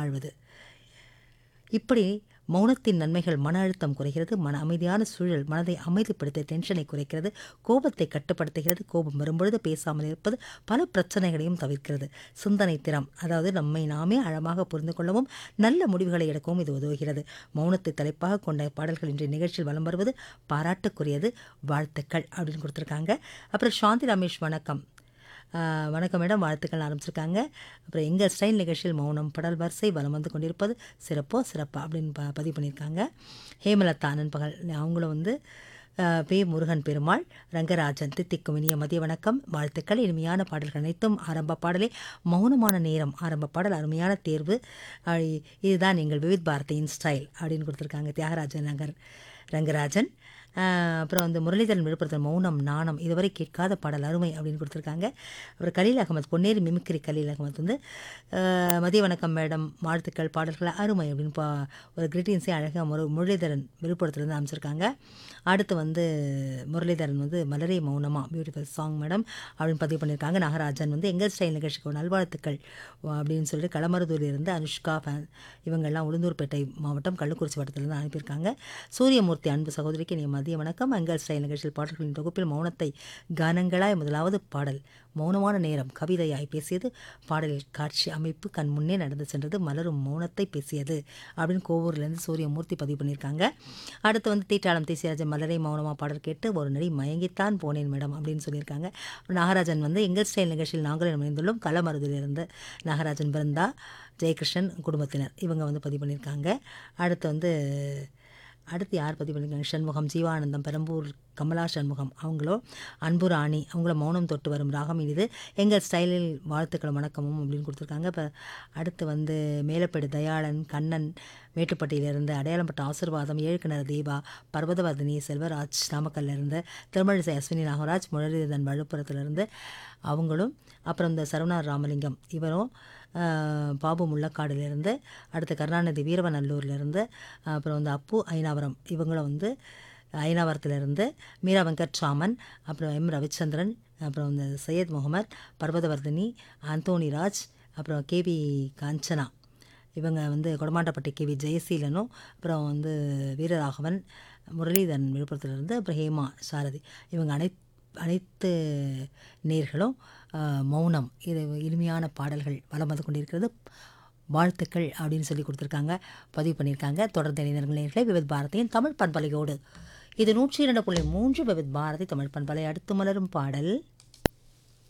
ஆழ்வது இப்படி மௌனத்தின் நன்மைகள் மன அழுத்தம் குறைகிறது மன அமைதியான சூழல் மனதை அமைதிப்படுத்த டென்ஷனை குறைக்கிறது கோபத்தை கட்டுப்படுத்துகிறது கோபம் வரும்பொழுது பேசாமல் இருப்பது பல பிரச்சனைகளையும் தவிர்க்கிறது சிந்தனை திறம் அதாவது நம்மை நாமே ஆழமாக புரிந்து கொள்ளவும் நல்ல முடிவுகளை எடுக்கவும் இது உதவுகிறது மௌனத்தை தலைப்பாக கொண்ட பாடல்கள் இன்றைய நிகழ்ச்சியில் வலம் வருவது பாராட்டுக்குரியது வாழ்த்துக்கள் அப்படின்னு கொடுத்துருக்காங்க அப்புறம் சாந்தி ரமேஷ் வணக்கம் ஆஹ் வணக்கம் மேடம் வாழ்த்துக்கள் ஆரம்பிச்சிருக்காங்க அப்புறம் எங்கள் ஸ்டைல் நிகழ்ச்சியில் மௌனம் படல் வரிசை வலம் வந்து கொண்டிருப்பது சிறப்போ சிறப்பா அப்படின்னு ப பதிவு பண்ணியிருக்காங்க ஹேமலதா நண்பகல் அவங்களும் வந்து ஆஹ் பே முருகன் பெருமாள் ரங்கராஜன் தித்திக்கும் இனிய மதிய வணக்கம் வாழ்த்துக்கள் இனிமையான பாடல்கள் அனைத்தும் ஆரம்ப பாடலே மௌனமான நேரம் ஆரம்ப பாடல் அருமையான தேர்வு ஆஹ் இதுதான் எங்கள் விவித் பாரதியின் ஸ்டைல் அப்படின்னு கொடுத்துருக்காங்க தியாகராஜன் நகர் ரங்கராஜன் ஆஹ் அப்புறம் வந்து முரளிதரன் விழுப்புரத்தில் மௌனம் நாணம் இதுவரை கேட்காத பாடல் அருமை அப்படின்னு கொடுத்துருக்காங்க அப்புறம் கலீல் அகமது பொன்னேரி மிமிக்ரி கலீல் அகமது வந்து ஆஹ் மதிய வணக்கம் மேடம் வாழ்த்துக்கள் பாடல்கள் அருமை அப்படின்னு பா ஒரு கிரீட்டிங்ஸே அழகாக முரு முரளிதரன் விழுப்புரத்துலேருந்து அமைச்சிருக்காங்க அடுத்து வந்து முரளிதரன் வந்து மலரே மௌனமா பியூட்டிஃபுல் சாங் மேடம் அப்படின்னு பதிவு பண்ணியிருக்காங்க நாகராஜன் வந்து எங்கள் ஸ்டைல் நிகழ்ச்சிக்கு நல்வாழ்த்துக்கள் அப்படின்னு சொல்லிட்டு களமருதூரில் இருந்து அனுஷ்கா ஃபேன் இவங்கெல்லாம் உளுந்தூர்பேட்டை மாவட்டம் கள்ளக்குறிச்சி வட்டத்திலிருந்து அனுப்பியிருக்காங்க சூரியமூர்த்தி அன்பு சகோதரிக்கு நீ மதிய வணக்கம் எங்கள் ஸ்டைல் நிகழ்ச்சியில் பாடல்களின் தொகுப்பில் மௌனத்தை கானங்களாய் முதலாவது பாடல் மௌனமான நேரம் கவிதையாய் பேசியது பாடலில் காட்சி அமைப்பு கண் முன்னே நடந்து சென்றது மலரும் மௌனத்தை பேசியது அப்படின்னு கோவூர்லேருந்து சூரியமூர்த்தி பதிவு பண்ணியிருக்காங்க அடுத்து வந்து தீட்டாளம் தேசியராஜன் மலரை மௌனமாக பாடல் கேட்டு ஒரு நடி மயங்கித்தான் போனேன் மேடம் அப்படின்னு சொல்லியிருக்காங்க நாகராஜன் வந்து எங்கள் ஸ்டைல் நிகழ்ச்சியில் நாங்களும் இணைந்துள்ளோம் களமருதிலிருந்து நாகராஜன் பிருந்தா ஜெயகிருஷ்ணன் குடும்பத்தினர் இவங்க வந்து பதிவு பண்ணியிருக்காங்க அடுத்து வந்து அடுத்து யார் பதிவு பண்ணியிருக்காங்க சண்முகம் ஜீவானந்தம் பெரம்பூர் கமலா சண்முகம் அவங்களோ அன்பு ராணி அவங்கள மௌனம் தொட்டு வரும் ராகம் இனிது எங்கள் ஸ்டைலில் வாழ்த்துக்களும் வணக்கமும் அப்படின்னு கொடுத்துருக்காங்க இப்போ அடுத்து வந்து மேலப்பேடு தயாளன் கண்ணன் மேட்டுப்பட்டியிலிருந்து அடையாளப்பட்ட ஆசிர்வாதம் ஏழுக்கிணறு தீபா பர்வதவர்தினி செல்வராஜ் நாமக்கல்ல இருந்து திருமழிசை அஸ்வினி நாகராஜ் முரளிதரன் விழுப்புரத்துலேருந்து அவங்களும் அப்புறம் இந்த சரவணார் ராமலிங்கம் இவரும் ஆஹ், பாபு முள்ளக்காடுலேருந்து அடுத்து கருணாநிதி வீரவநல்லூர்லேருந்து அப்புறம் வந்து அப்பு ஐனாவரம் இவங்களும் வந்து ஐனாவரத்துலேருந்து மீரா வெங்கட்ராமன் அப்புறம் எம் ரவிச்சந்திரன் அப்புறம் வந்து சையத் முகமது பர்வதவர்தினி அந்தோணி ராஜ் அப்புறம் கேவி காஞ்சனா இவங்க வந்து கொடமாட்டப்பட்டி கேவி ஜெயசீலனும் அப்புறம் வந்து வீரராகவன் முரளிதரன் விழுப்புரத்துலேருந்து அப்புறம் ஹேமா சாரதி இவங்க அனைத் அனைத்து நேர்களும் ஆஹ், மௌனம் இது இனிமையான பாடல்கள் வலம் வந்து கொண்டிருக்கிறது வாழ்த்துக்கள் அப்படின்னு சொல்லி கொடுத்துருக்காங்க பதிவு பண்ணியிருக்காங்க தொடர்ந்து இணைந்தர்கள் நேர்களை விவித் பாரதியின் தமிழ் பண்பலையோடு இது நூற்றி இரண்டு புள்ளி மூன்று விவித் பாரதி தமிழ் பண்பலை அடுத்து மலரும் பாடல்